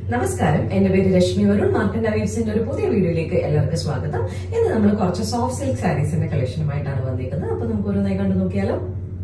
നമസ്കാരം എന്റെ പേര് രശ്മി വരുൺ മാർക്കണ്ട വീവ്സിന്റെ ഒരു പുതിയ വീഡിയോയിലേക്ക് എല്ലാവർക്കും സ്വാഗതം ഇന്ന് നമ്മൾ കുറച്ച് സോഫ്റ്റ് സിൽക്ക് സാരീസിന്റെ കളക്ഷനുമായിട്ടാണ് വന്നിരിക്കുന്നത് അപ്പൊ നമുക്ക് ഓരോന്നായി കണ്ടു നോക്കിയാലോ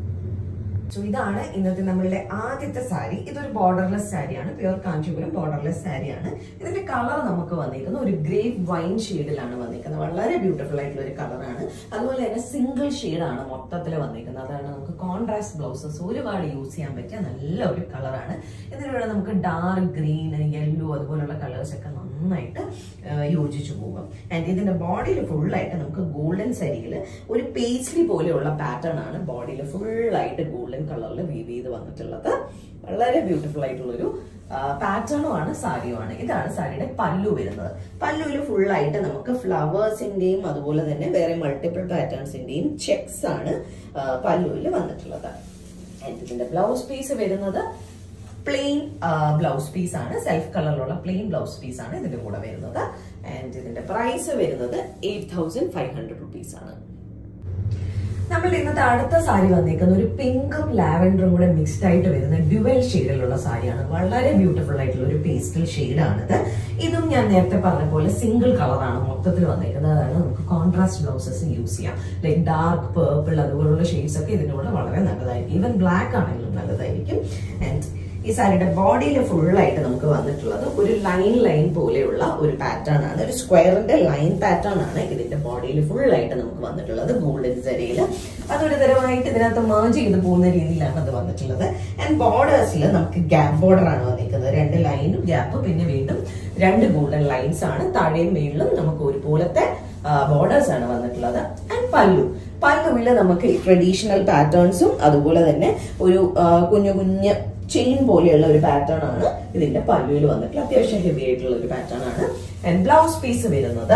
സോ ഇതാണ് ഇന്നത്തെ നമ്മളുടെ ആദ്യത്തെ സാരി ഇതൊരു ബോർഡർലെസ് സാരിയാണ് പ്യുവർ കാഞ്ചീപുരം ബോർഡർലെസ് സാരിയാണ് ഇതിന്റെ കളർ നമുക്ക് വന്നിരിക്കുന്നത് ഒരു ഗ്രേപ്പ് വൈൻ ഷെയ്ഡിലാണ് വന്നിരിക്കുന്നത് വളരെ ബ്യൂട്ടിഫുൾ ആയിട്ടുള്ള ഒരു കളറാണ് അതുപോലെ തന്നെ സിംഗിൾ ഷെയ്ഡാണ് മൊത്തത്തിൽ വന്നിരിക്കുന്നത് അതാണ് നമുക്ക് കോൺട്രാസ്റ്റ് ബ്ലൗസസ് ഒരുപാട് യൂസ് ചെയ്യാൻ പറ്റിയ നല്ല ഒരു കളറാണ് ഇതിലൂടെ നമുക്ക് ഡാർക്ക് ഗ്രീൻ യെല്ലോ അതുപോലുള്ള കളേഴ്സ് ഒക്കെ നന്നായിട്ട് ആ, യോജിച്ചു പോകും ആൻഡ് ഇതിന്റെ ബോഡിയിൽ ഫുള്ളായിട്ട് നമുക്ക് ഗോൾഡൻ സരിയിൽ ഒരു പേസ്ലി പോലെയുള്ള പാറ്റേൺ ആണ് ബോഡിയിൽ ഫുള്ളായിട്ട് ഗോൾഡൻ കളറിൽ വീവ് ചെയ്ത് വന്നിട്ടുള്ളത് വളരെ ബ്യൂട്ടിഫുൾ ആയിട്ടുള്ള ഒരു പാറ്റേണും ആണ് സാരിയുമാണ് ഇതാണ് സാരിയുടെ പല്ലു വരുന്നത് പല്ലുവിൽ ഫുള്ളായിട്ട് നമുക്ക് ഫ്ലവേഴ്സിന്റെയും അതുപോലെ തന്നെ വേറെ മൾട്ടിപ്പിൾ പാറ്റേൺസിന്റെയും ചെക്സ് ആണ് പല്ലുവിൽ വന്നിട്ടുള്ളത് And ഇതിന്റെ ബ്ലൗസ് പീസ് വരുന്നത് പ്ലെയിൻ ബ്ലൗസ് പീസ് ആണ് സെൽഫ് കളറിലുള്ള പ്ലെയിൻ ബ്ലൗസ് പീസ് ആണ് ഇതിന്റെ കൂടെ വരുന്നത് ആൻഡ് ഇതിന്റെ പ്രൈസ് വരുന്നത് eight thousand five hundred rupees ആണ് നമ്മളുടെ ഇന്നത്തെ അടുത്ത സാരി വന്നിരിക്കുന്ന ഒരു പിങ്കും ലാവൻഡറും കൂടെ മിക്സ്ഡ് ആയിട്ട് വരുന്ന ഡ്യുവൽ ഷെയ്ഡിലുള്ള സാരിയാണ് വളരെ ബ്യൂട്ടിഫുൾ ആയിട്ടുള്ള ഒരു പേസ്റ്റൽ ഷെയ്ഡാണിത് ഇതും ഞാൻ നേരത്തെ പറഞ്ഞ പോലെ സിംഗിൾ കളറാണ് മൊത്തത്തിൽ വന്നിരിക്കുന്നത് അതാണ് നമുക്ക് കോൺട്രാസ്റ്റ് ബ്ലൗസസ് യൂസ് ചെയ്യാം ലൈക്ക് ഡാർക്ക് പേർപ്പിൾ അതുപോലുള്ള ഷെയ്ഡ്സ് ഒക്കെ ഇതിന്റെ കൂടെ വളരെ നല്ലതായിരിക്കും ഈവൻ ബ്ലാക്ക് ആണെങ്കിലും നല്ലതായിരിക്കും ആൻഡ് ഈ സാരിയുടെ ബോഡിയിൽ ഫുള്ളായിട്ട് നമുക്ക് വന്നിട്ടുള്ളത് ഒരു ലൈൻ ലൈൻ പോലെയുള്ള ഒരു പാറ്റേൺ ആണ് ഒരു സ്ക്വയറിന്റെ ലൈൻ പാറ്റേൺ ആണ് ഇതിന്റെ ബോഡിയിൽ ഫുള്ളായിട്ട് നമുക്ക് വന്നിട്ടുള്ളത് ഗോൾഡൻ ജരയിൽ അതൊരു തരമായിട്ട് ഇതിനകത്ത് മേജ് ചെയ്ത് പോകുന്ന രീതിയിലാണ് അത് വന്നിട്ടുള്ളത് ആൻഡ് ബോർഡേഴ്സിൽ നമുക്ക് ഗ്യാപ്പ് ബോർഡർ ആണ് വന്നിരിക്കുന്നത് രണ്ട് ലൈനും ഗ്യാപ്പ് പിന്നെ വീണ്ടും രണ്ട് ഗോൾഡൻ ലൈൻസ് ആണ് താഴെയും മേളിലും നമുക്ക് ഒരുപോലത്തെ ബോർഡേഴ്സ് ആണ് വന്നിട്ടുള്ളത് ആൻഡ് പല്ലു പല്ലുവിൽ നമുക്ക് ട്രഡീഷണൽ പാറ്റേൺസും അതുപോലെ തന്നെ ഒരു ആ, കുഞ്ഞു കുഞ്ഞ് ചെയിൻ പോലെയുള്ള ഒരു പാറ്റേൺ ആണ് ഇതിന്റെ പല്ലുവിൽ വന്നിട്ടുള്ള അത്യാവശ്യം ഹെവി ആയിട്ടുള്ള ഒരു പാറ്റേൺ ആണ് ആൻഡ് ബ്ലൗസ് പീസ് വരുന്നത്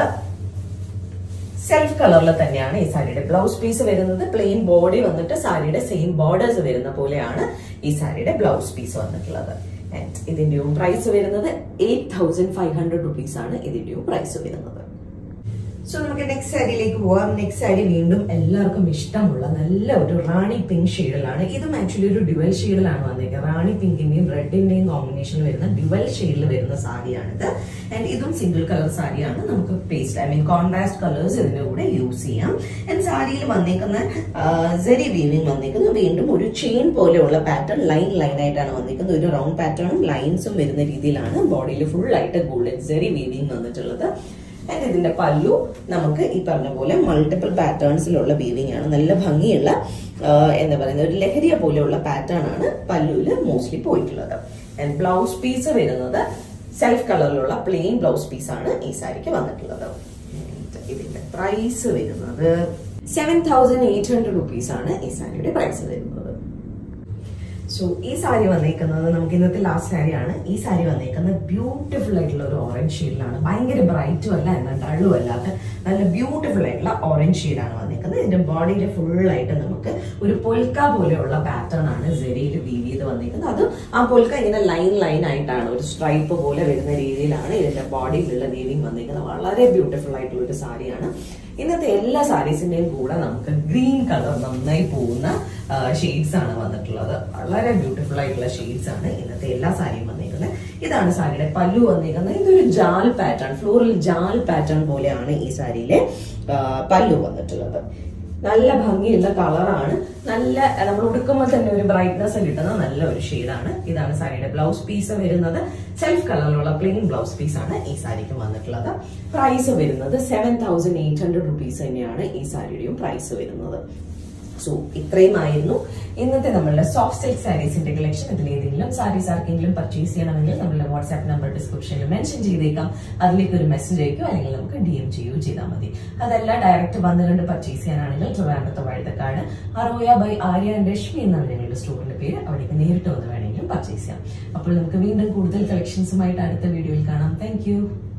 സെൽഫ് കളറിൽ തന്നെയാണ് ഈ സാരിയുടെ ബ്ലൗസ് പീസ് വരുന്നത് പ്ലെയിൻ ബോഡി വന്നിട്ട് സാരിയുടെ സെയിം ബോർഡേഴ്സ് വരുന്ന പോലെയാണ് ഈ സാരിയുടെ ബ്ലൗസ് പീസ് വന്നിട്ടുള്ളത് ആൻഡ് ഇതിന്റെയും പ്രൈസ് വരുന്നത് eight thousand five hundred rupees ആണ് ഇതിന്റെയും പ്രൈസ് വരുന്നത് സോ നമുക്ക് നെക്സ്റ്റ് സാരിയിലേക്ക് പോവാം നെക്സ്റ്റ് സാരി വീണ്ടും എല്ലാവർക്കും ഇഷ്ടമുള്ള നല്ല ഒരു റാണി പിങ്ക് ഷെയ്ഡിലാണ് ഇതും ആക്ച്വലി ഒരു ഡ്യുവൽ ഷെയ്ഡിലാണ് വന്നിരിക്കുന്നത് റാണി പിങ്കിന്റെയും റെഡിന്റെയും കോമ്പിനേഷൻ വരുന്ന ഡ്യുവൽ ഷെയ്ഡിൽ വരുന്ന സാരിയാണിത് ആൻഡ് ഇതും സിംഗിൾ കളർ സാരിയാണ് നമുക്ക് paste I mean contrast colours ഇതിന്റെ കൂടെ യൂസ് ചെയ്യാം ആൻഡ് സാരിയിൽ വന്നിരിക്കുന്ന സെരി വീവിങ് വന്നിരിക്കുന്നത് വീണ്ടും ഒരു ചെയിൻ പോലെയുള്ള പാറ്റേൺ ലൈൻ ലൈൻ ആയിട്ടാണ് വന്നിരിക്കുന്നത് ഒരു റൗണ്ട് പാറ്റേണും ലൈൻസും വരുന്ന രീതിയിലാണ് ബോഡിയിൽ ഫുൾ ആയിട്ട് ഗോൾഡൻ സെറി വീവിങ് വന്നിട്ടുള്ളത് ആൻഡ് ഇതിന്റെ പല്ലു നമുക്ക് ഈ പറഞ്ഞ പോലെ മൾട്ടിപ്പിൾ പാറ്റേൺസിലുള്ള വീവിംഗ് ആണ് നല്ല ഭംഗിയുള്ള ആ, എന്താ പറയുന്നത് ഒരു ലഹരിയ പോലെയുള്ള പാറ്റേൺ ആണ് പല്ലുവിൽ മോസ്റ്റ്ലി പോയിട്ടുള്ളത് ആൻഡ് ബ്ലൗസ് പീസ് വരുന്നത് സെൽഫ് കളറിലുള്ള പ്ലെയിൻ ബ്ലൗസ് പീസ് ആണ് ഈ സാരിക്ക് വന്നിട്ടുള്ളത് And ഇതിന്റെ പ്രൈസ് വരുന്നത് seven thousand eight hundred rupees ആണ് ഈ സാരിയുടെ പ്രൈസ് വരുന്നത് സോ ഈ സാരി വന്നേക്കുന്നത് നമുക്ക് ഇന്നത്തെ ലാസ്റ്റ് സാരിയാണ് ഈ സാരി വന്നേക്കുന്നത് ബ്യൂട്ടിഫുൾ ആയിട്ടുള്ള ഒരു ഓറഞ്ച് ഷെയ്ഡിലാണ് ഭയങ്കര ബ്രൈറ്റും അല്ല എന്നാൽ ഡള്ളും അല്ലാത്ത നല്ല ബ്യൂട്ടിഫുൾ ആയിട്ടുള്ള ഓറഞ്ച് ഷെയ്ഡാണ് വന്നേക്കുന്നത് ഇതിന്റെ ബോഡിയിൽ ഫുൾ ആയിട്ട് നമുക്ക് ഒരു പൊൽക്ക പോലെയുള്ള പാറ്റേൺ ആണ് സെരിയിൽ വീവ് ചെയ്ത് വന്നേക്കുന്നത് അത് ആ പൊൽക്ക ഇങ്ങനെ ലൈൻ ലൈൻ ആയിട്ടാണ് ഒരു സ്ട്രൈപ്പ് പോലെ വരുന്ന രീതിയിലാണ് ഇതിന്റെ ബോഡിയിലുള്ള വീവിങ് വന്നേക്കുന്നത് വളരെ ബ്യൂട്ടിഫുൾ ആയിട്ടുള്ള ഒരു സാരിയാണ് ഇന്നത്തെ എല്ലാ സാരീസിന്റെയും കൂടെ നമുക്ക് ഗ്രീൻ കളർ നന്നായി പോകുന്ന ഷെയ്ഡ്സ് ആണ് വന്നിട്ടുള്ളത് വളരെ ബ്യൂട്ടിഫുൾ ആയിട്ടുള്ള ഷെയ്ഡ്സ് ആണ് ഇന്നത്തെ എല്ലാ സാരിയും വന്നിരിക്കുന്നത് ഇതാണ് സാരിയുടെ പല്ലു വന്നിരിക്കുന്നത് ഇതൊരു jaal pattern floral jaal pattern പോലെയാണ് ഈ സാരിയിലെ ആ, പല്ലു വന്നിട്ടുള്ളത് നല്ല ഭംഗിയുള്ള കളറാണ് നല്ല നമ്മൾ ഉടുക്കുമ്പോൾ തന്നെ ഒരു ബ്രൈറ്റ്നസ് കിട്ടുന്ന നല്ല ഒരു ഷെയ്ഡാണ് ഇതാണ് സാരിയുടെ ബ്ലൗസ് പീസ് വരുന്നത് സെൽഫ് കളറിലുള്ള പ്ലെയിൻ ബ്ലൗസ് പീസ് ആണ് ഈ സാരിക്ക് വന്നിട്ടുള്ളത് പ്രൈസ് വരുന്നത് seven thousand eight hundred rupees തന്നെയാണ് ഈ സാരിയുടെയും പ്രൈസ് വരുന്നത് സോ ഇത്രയും ആയിരുന്നു ഇന്നത്തെ നമ്മളുടെ സോഫ്റ്റ് സിൽക്ക് സാരീസിന്റെ കളക്ഷൻ ഇതിൽ ഏതെങ്കിലും സാരീസ് ആർക്കെങ്കിലും പർച്ചേസ് ചെയ്യണമെങ്കിൽ നമ്മളുടെ വാട്സ്ആപ്പ് നമ്പർ ഡിസ്ക്രിപ്ഷനിൽ മെൻഷൻ ചെയ്തേക്കാം അതിലേക്ക് ഒരു മെസ്സേജ് അയക്കോ അല്ലെങ്കിൽ നമുക്ക് ഡി എം ചെയ്യുകയോ ചെയ്താൽ മതി അതല്ല ഡയറക്റ്റ് വന്ന് കണ്ട് പർച്ചേസ് ചെയ്യാനാണെങ്കിൽ ട്രിവാൻഡ്രത്ത് വഴുതക്കാട് അറോയ ബൈ ആര്യ ആൻഡ് രശ്മി എന്നാണ് ഞങ്ങളുടെ സ്റ്റോറിന്റെ പേര് അവിടേക്ക് നേരിട്ട് വന്ന് വേണമെങ്കിലും പർച്ചേസ് ചെയ്യാം അപ്പോൾ നമുക്ക് വീണ്ടും കൂടുതൽ കളക്ഷൻസുമായിട്ട് അടുത്ത വീഡിയോയിൽ കാണാം താങ്ക്